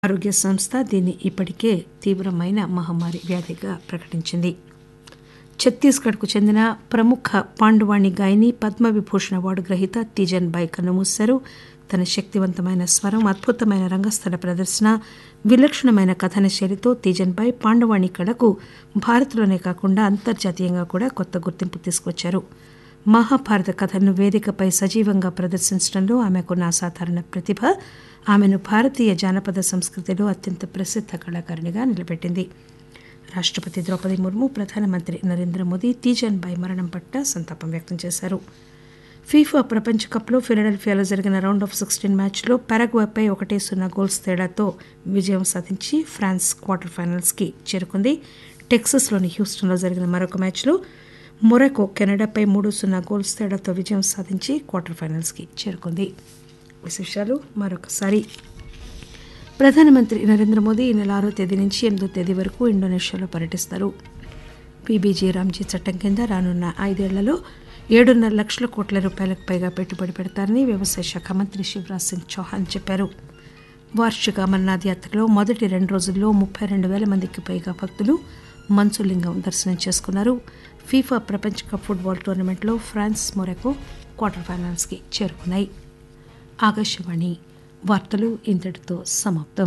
ఆరోగ్య సంస్థ దీన్ని ఇప్పటికే తీవ్రమైన మహమ్మారి వ్యాధిగా ప్రకటించింది ఛత్తీస్గఢ్కు చెందిన ప్రముఖ పాండువాణి గాయని పద్మవిభూషణ్ అవార్డు గ్రహీత తీజన్ బాయ్ కన్నుమూశారు తన శక్తివంతమైన స్వరం అద్భుతమైన రంగస్థల ప్రదర్శన విలక్షణమైన కథన శైలితో తీజన్ బాయ్ పాండవాణి కళకు భారత్లోనే కాకుండా అంతర్జాతీయంగా కూడా కొత్త గుర్తింపు తీసుకొచ్చారు మహాభారత కథను వేదికపై సజీవంగా ప్రదర్శించడంలో ఆమెకున్న అసాధారణ ప్రతిభ ఆమెను భారతీయ జానపద సంస్కృతిలో అత్యంత ప్రసిద్ధ కళాకారిణిగా నిలబెట్టింది రాష్టపతి ద్రౌపది ముర్ము ప్రధానమంత్రి నరేంద్ర మోదీ తీజన్ బాయ్ మరణం పట్ల సంతాపం వ్యక్తం చేశారు ఫీఫా ప్రపంచ కప్లో ఫిలడెల్ఫియాలో జరిగిన రౌండ్ ఆఫ్ సిక్స్టీన్ మ్యాచ్లో పారగ్వాపై ఒకటే సున్నా గోల్స్ తేడాతో విజయం సాధించి ఫ్రాన్స్ క్వార్టర్ ఫైనల్స్కి చేరుకుంది టెక్సస్లోని హ్యూస్టన్లో జరిగిన మరొక మ్యాచ్లో మొరాకో కెనడాపై మూడు సున్నా గోల్స్ తేడాతో విజయం సాధించి క్వార్టర్ ఫైనల్స్కి చేరుకుంది విశేషాలు మరొకసారి ప్రధానమంత్రి నరేంద్ర మోదీ ఈ నెల ఆరో తేదీ నుంచి ఎనిమిదో తేదీ వరకు ఇండోనేషియాలో పర్యటిస్తారు పీబీజీ రామ్జీ చట్టం కింద రానున్న ఐదేళ్లలో ఏడున్నర లక్షల కోట్ల రూపాయలకు పైగా పెట్టుబడి పెడతారని వ్యవసాయ శాఖ మంత్రి శివరాజ్ సింగ్ చౌహాన్ చెప్పారు వార్షిక అమర్నాథ్ యాత్రలో మొదటి రెండు రోజుల్లో ముప్పై రెండు వేల మందికి పైగా భక్తులు మంచులింగం దర్శనం చేసుకున్నారు ఫీఫా ప్రపంచ కప్ ఫుట్బాల్ టోర్నమెంట్లో ఫ్రాన్స్ మొరకో క్వార్టర్ ఫైనల్స్కి చేరుకున్నాయి ఆకాశవాణి వార్తలు ఇంతటితో సమాప్తం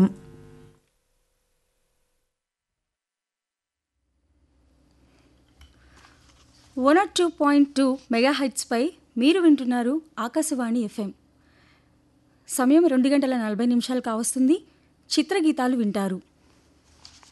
one or two point two మెగాహైట్స్పై మీరు వింటున్నారు ఆకాశవాణి ఎఫ్ఎం సమయం రెండు గంటల నలభై నిమిషాలు కావస్తుంది చిత్రగీతాలు వింటారు